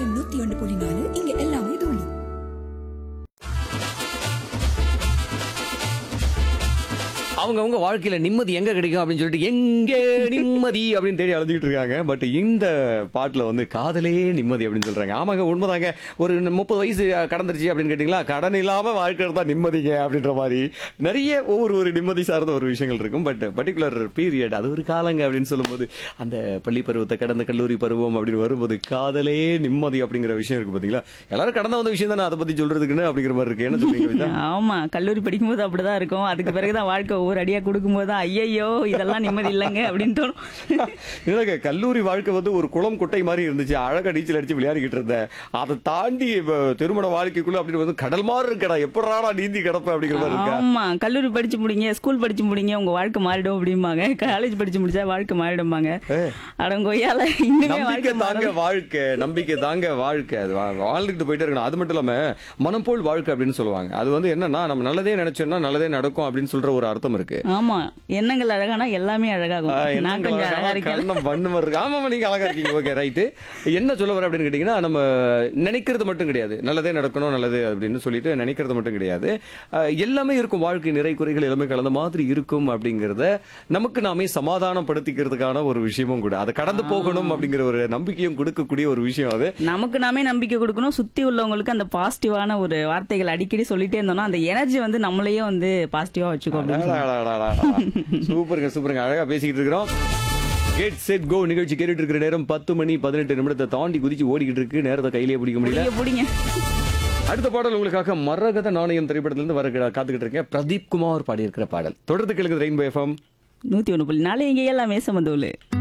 FM நூத்தி ஒன்று புள்ளி நாலு இங்க எல்லாமே தூளு அவங்கவங்க வாழ்க்கையில நிம்மதி எங்க கிடைக்கும் அப்படின்னு சொல்லிட்டு எங்கே நிம்மதி அப்படின்னு தேடி அலைஞ்சிட்டு இருக்காங்க பட் இந்த பாட்டுல வந்து காதலே நிம்மதி அப்படின்னு சொல்றாங்க ஆமாங்க உண்மைதாங்க ஒரு முப்பது வயசு கடந்துருச்சு அப்படின்னு கேட்டீங்களா கடன் இல்லாம வாழ்க்கை தான் நிம்மதிங்க அப்படின்ற மாதிரி நிறைய ஒவ்வொரு ஒரு நிம்மதி சார்ந்த ஒரு விஷயங்கள் இருக்கும் பட் பர்டிகுலர் பீரியட் அது ஒரு காலங்க அப்படின்னு சொல்லும்போது அந்த பள்ளி பருவத்தை கடந்த கல்லூரி பருவம் அப்படின்னு வரும்போது காதலே நிம்மதி அப்படிங்கிற விஷயம் இருக்கு பாத்தீங்களா எல்லாரும் கடந்த வந்த விஷயம் தானே அதை பத்தி சொல்றதுக்குன்னு அப்படிங்கிற மாதிரி இருக்கு என்ன சொல்றீங்க வித்யா? ஆமா கல்லூரி படிக்கும்போது அப்படிதான் இருக்கும் அதுக்கு பிறகுதான் வாழ்க்கை ஒவ்வொரு அடியா கொடுக்கும்போது தான் ஐயையோ இதெல்லாம் நிம்மதி இல்லைங்க அப்படின்னு தோணும் இல்லைங்க கல்லூரி வாழ்க்கை வந்து ஒரு குளம் குட்டை மாதிரி இருந்துச்சு அழகா நீச்சல் அடிச்சு விளையாடிக்கிட்டு இருந்தேன் அதை தாண்டி இப்ப திருமண வாழ்க்கைக்குள்ள அப்படின்னு வந்து கடல் மாதிரி இருக்கடா எப்படாடா நீந்தி கிடப்ப அப்படிங்கிற மாதிரி இருக்கா ஆமா கல்லூரி படிச்சு முடிங்க ஸ்கூல் படிச்சு முடிங்க உங்க வாழ்க்கை மாறிடும் அப்படிம்பாங்க காலேஜ் படிச்சு முடிச்சா வாழ்க்கை மாறிடும்பாங்க அடங்கொய்யால இன்னுமே நம்பிக்கை வாழ்க்கை தாங்க மாறல. வாழ்க்கை நம்பிக்கை தாங்க வாழ்க்கை அது வா- வாழ்ந்துட்டு போயிட்டே இருக்கணும் அது மட்டும் இல்லாம மனம் போல் வாழ்க்கை அப்படின்னு சொல்லுவாங்க அது வந்து என்னன்னா நம்ம நல்லதே நினைச்சோம்னா நல்லதே நடக்கும் அப்படின்னு சொல்ற ஒரு அர்த்தம் இருக்கு ஆமா எண்ணங்கள் அழகானா எல்லாமே அழகாகும் ஆஹ் நான் எண்ணங்கள் கொஞ்சம் அழகா, அழகா இருக்கேன் கண்ணம் பண்ணு மாதிரி இருக்கு ஆமாமா நீங்க அழகா இருக்கீங்க ஓகே ரைட்டு என்ன சொல்ல வர அப்படின்னு கேட்டீங்கன்னா நம்ம நினைக்கிறது மட்டும் கிடையாது நல்லதே நடக்கணும் நல்லது அப்படின்னு சொல்லிட்டு நினைக்கிறது மட்டும் கிடையாது ஆஹ் எல்லாமே இருக்கும் வாழ்க்கை நிறை குறைகள் எல்லாமே கலந்த மாதிரி இருக்கும் அப்படிங்கறத நமக்கு நாமே சமாதானப்படுத்திக்கிறதுக்கான ஒரு விஷயமும் கூட அதை கடந்து போகணும் அப்படிங்கிற ஒரு நம்பிக்கையும் கொடுக்கக்கூடிய ஒரு விஷயம் அது நமக்கு நாமே நம்பிக்கை கொடுக்கணும் சுத்தி உள்ளவங்களுக்கு அந்த பாசிட்டிவான ஒரு வார்த்தைகள் அடிக்கடி சொல்லிட்டே இருந்தோம்னா அந்த எனர்ஜி வந்து நம்மளையே வந்து பாசிட்டிவா வச்சுக்கோ அப்படின்னு சொல்லுவாங்க. சூப்பருங்க சூப்பருங்க அழகா பேசிக்கிட்டு இருக்கிறோம் கெட் செட் கோ நிகழ்ச்சி கேட்டுட்டு இருக்கிற நேரம் பத்து மணி பதினெட்டு நிமிடத்தை தாண்டி குதிச்சு ஓடிக்கிட்டு இருக்கு நேரத்தை கையிலேயே பிடிக்க முடியல புடிங்க, புடிங்க அடுத்த பாடல் உங்களுக்காக மரகத நாணயம் திரைப்படத்திலிருந்து வர காத்துக்கிட்டு இருக்கேன் பிரதீப் குமார் பாடியிருக்கிற பாடல் தொடர்ந்து கேளுங்க ரெயின்போ எஃப்எம் நூத்தி ஒண்ணு புள்ளி நாலு இங்க எல்லாமே சமந்தூள்